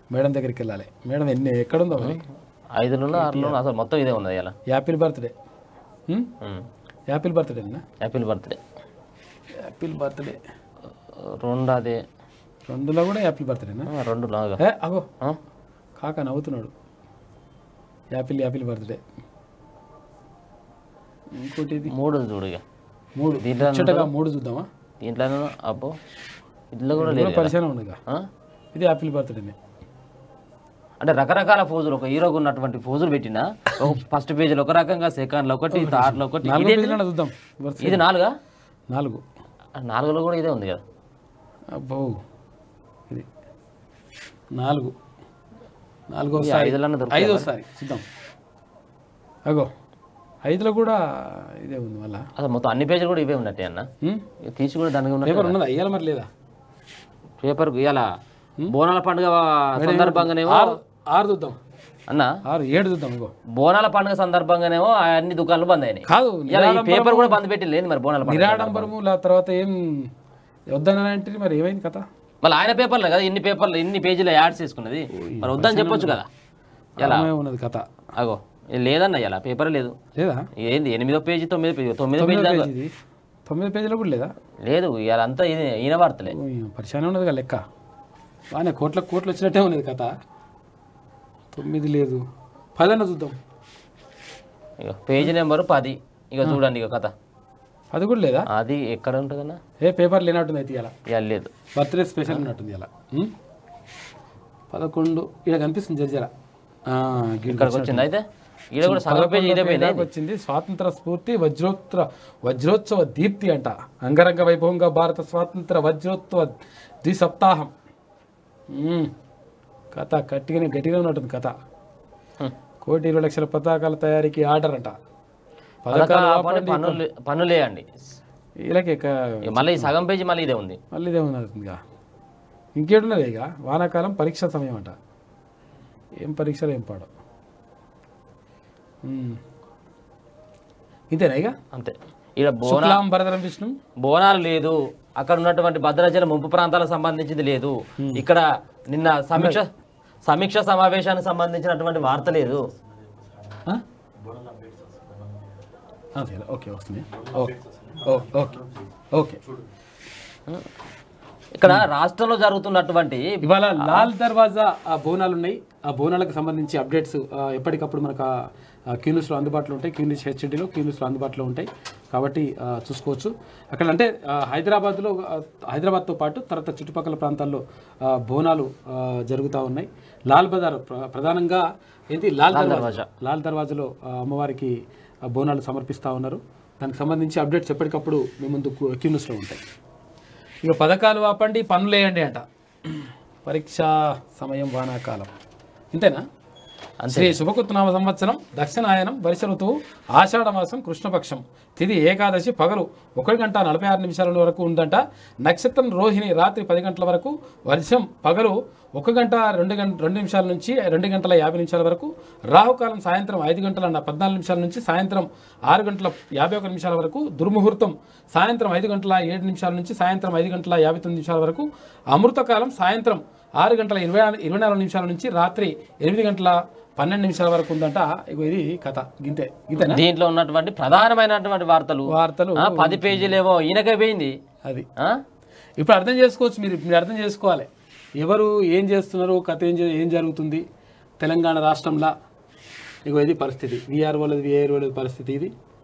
Madam దగ్గరికి వెళ్ళాలి madam ఎన్ని ఎక్కడుందో మరి ఐదులో ఆరులో అసలు మొత్తం ఇదే ఉన్నది ఇలా యాపిల్ బర్త్డే ఉమ్? యాపిల్ బర్త్డేనా యాపిల్ బర్త్డే యాపిల్ బర్త్డే రెండు అది రెండులో కూడా యాపిల్ బర్త్డేనా ఆ, రెండు లాగా ఏ అగో ఆ? కాక నవ్వుతున్నాడు యాపిల్ యాపిల్ బర్త్డే ఇంకోటి ఇది మూడు చూడు ఇక మూడు దీంట్లో ముచ్చటగా మూడు చూద్దామా దీంట్లో అబ్బో ఇంట్లో కూడా కూడా లేదు కదా. పరిచయం ఉండగా ఆ? ఇది యాపిల్ బర్త్డేనే అంటే రకరకాల ఫోజులు ఒక హీరోకు ఉన్నటువంటి ఫోజులు పెట్టినా ఒక ఫస్ట్ పేజీలో ఒక రకంగా సెకండ్లో ఒకటి థర్డ్లో ఒకటి నాలుగో ఇదే పేజీలో చూద్దాం వరుస ఇది నాలుగా నాలుగు ఆ, నాలుగులో కూడా ఇదే ఉంది కదా అబ్బో ఇది నాలుగు ఈ నాలుగోసారి ఐదులన్నా దొరుకుతాయా? ఐదోసారి చూద్దాం అగో ఐదులో కూడా ఇదే ఉంది మళ్ళా అసలు మొత్తం అన్ని పేజీలు కూడా ఇవే ఉన్నట్టే అన్న ఉమ్? ఇక తీసి కూడా దానికి ఉన్న పేపర్ ఉన్నదా ఇయ్యాల మరి లేదా పేపర్ ఇవాళ బోనాల పండుగ సందర్భంగానేమో ఆరు ఆరు చూద్దాం అన్న ఆరు ఏడు చూద్దాం ఇగో బోనాల పండుగ సందర్భంగానేమో ఆ అన్ని దుకాణాలు బంద్ అయినాయి కాదు ఇలా ఈ పేపర్ కూడా బంద్ పెట్టి లేదు మరి బోనాల పండుగ నిరాడంబరము లా తర్వాత ఏం వద్దనంటే మరి ఏమైంది కథ మళ్ళీ ఆయన పేపర్లే కదా ఇన్ని పేపర్లు ఇన్ని పేజీలు యాడ్స్ చేసుకున్నది మరి వద్దని చెప్పొచ్చు కదా ఎలా ఏమై ఉన్నది కథ అగో ఇది లేదన్న ఇలా పేపర్ లేదు లేదా ఏంది ఎనిమిదో పేజీ తొమ్మిదో పేజీ తొమ్మిదో పేజీ తొమ్మిదో దాకా పేజీ ఇది తొమ్మిది పేజీలో కూడా లేదా లేదు ఇవాళ అంతా ఇది ఈయన వార్తలే ఓ, ఈ పరిశానే ఉన్నది కదా లెక్క బాగానే కోట్ల కోట్లు వచ్చినట్టే ఉన్నది కథ తొమ్మిది లేదు పదన్న చూద్దాం ఇక పేజీ నెంబరు పది ఇక చూడండి ఇక కథ అది కూడా లేదా అది ఎక్కడ ఉంటుందన్న ఏ పేపర్ లేనట్టుంది అయితే ఇలా ఇవాళ లేదు బర్త్డే స్పెషల్ ఉన్నట్టుంది ఇలా ఉమ్? పదకొండు ఇక్కడ కనిపిస్తుంది జర జర ఆ, గిన్నె ఇక్కడికి వచ్చింది అయితే ఈడ కూడా సగం పేజీ ఇదే పోయింది దాకా వచ్చింది స్వాతంత్ర స్ఫూర్తి వజ్రోత్తర వజ్రోత్సవ దీప్తి అంట అంగరంగ వైభవంగా భారత స్వాతంత్ర వజ్రోత్సవ ద్విసప్తాహం ఉమ్. కథ గట్టిగానే గట్టిగా ఉన్నట్టుంది కథ హ్మ్. కోటి ఇరవై లక్షల పతాకాల తయారీకి ఆర్డర్ అంట పథకాలు ఆపండి, పన్నులు పన్నులు వేయండి వీళ్ళకి ఇక ఇక మళ్ళీ ఈ సగం పేజీ మళ్ళీ ఇదే ఉంది మళ్ళీ ఇదే ఉన్నది ఇక ఇంకేడున్నది ఇక వానాకాలం పరీక్ష సమయం అంట ఏం పరీక్షలు ఏం పాడో ఉమ్. ఇంతేనా ఇక అంతే ఈడ బోనా శుక్లాం భరతరం విష్ణు బోనాలు లేదు అక్కడ ఉన్నటువంటి భద్రాచలం ముంపు ప్రాంతాలకు సంబంధించింది లేదు ఇక్కడ నిన్న సమీక్ష సమీక్ష సమావేశానికి సంబంధించినటువంటి వార్త లేదు ఆ? ఆ, సరే, ఓకే వస్తుంది ఓకే ఓ- ఓకే ఓకే ఇక్కడ రాష్ట్రంలో జరుగుతున్నటువంటి ఇవాళ లాల్ దర్వాజా ఆ బోనాలు ఉన్నాయి ఆ బోనాలకు సంబంధించి అప్డేట్స్ ఆ, ఎప్పటికప్పుడు మనకు ఆ క్యూ న్యూస్లో అందుబాటులో ఉంటాయి క్యూ న్యూస్ హెచ్డిలో క్యూ న్యూస్లో అందుబాటులో ఉంటాయి కాబట్టి ఆ, చూసుకోవచ్చు అక్కడ అంటే ఆ, హైదరాబాద్లో ఆ, హైదరాబాద్తో పాటు తర్వాత చుట్టుపక్కల ప్రాంతాల్లో ఆ, బోనాలు ఆ, జరుగుతూ ఉన్నాయి లాల్ బజార్ ప్ర- ప్రధానంగా ఏంటి లాల్ దర్వాజా లాల్ దర్వాజాలో ఆ, అమ్మవారికి ఆ, బోనాలు సమర్పిస్తూ ఉన్నారు దానికి సంబంధించి అప్డేట్స్ ఎప్పటికప్పుడు మీ ముందు క్యూ న్యూస్లో ఉంటాయి ఇక పథకాలు ఆపండి పనులు వేయండి అంట పరీక్షా సమయం వానాకాలం ఇంతేనా శ్రీ శుభకృతనామ సంవత్సరం దక్షిణాయనం వర్ష ఋతువు ఆషాఢ మాసం కృష్ణపక్షం తిది ఏకాదశి పగలు ఒకటి గంట నలభై ఆరు నిమిషాల వరకు ఉందంట నక్షత్రం రోహిణి రాత్రి పది గంటల వరకు వర్షం పగలు ఒక గంట రెండు గంట రెండు నిమిషాల నుంచి రెండు గంటల యాభై నిమిషాల వరకు రాహుకాలం సాయంత్రం ఐదు గంటల న- పద్నాలుగు నిమిషాల నుంచి సాయంత్రం ఆరు గంటల యాభై ఒక నిమిషాల వరకు దుర్ముహూర్తం సాయంత్రం ఐదు గంటల ఏడు నిమిషాల నుంచి సాయంత్రం ఐదు గంటల యాభై తొమ్మిది నిమిషాల వరకు అమృతకాలం సాయంత్రం ఆరు గంటల ఇరవై ఆరు- ఇరవై నాలుగు నిమిషాల నుంచి రాత్రి ఎనిమిది గంటల పన్నెండు నిమిషాల వరకు ఉందంట ఇగో ఇది కథ గింతే గింతేనా దీంట్లో ఉన్నటువంటి ప్రధానమైనటువంటి వార్తలు వార్తలు ఆ, పది పేజీలేమో ఈయనకే పోయింది అది ఆ? ఇప్పుడు అర్థం చేసుకోవచ్చు మీరు మీరు అర్థం చేసుకోవాలి ఎవరు ఏం చేస్తున్నారు కథ ఏం జ- ఏం జరుగుతుంది తెలంగాణ రాష్ట్రంలో ఇగో ఇది పరిస్థితి విఆర్ వాళ్ళది విఆర్ వాళ్ళది పరిస్థితి ఇది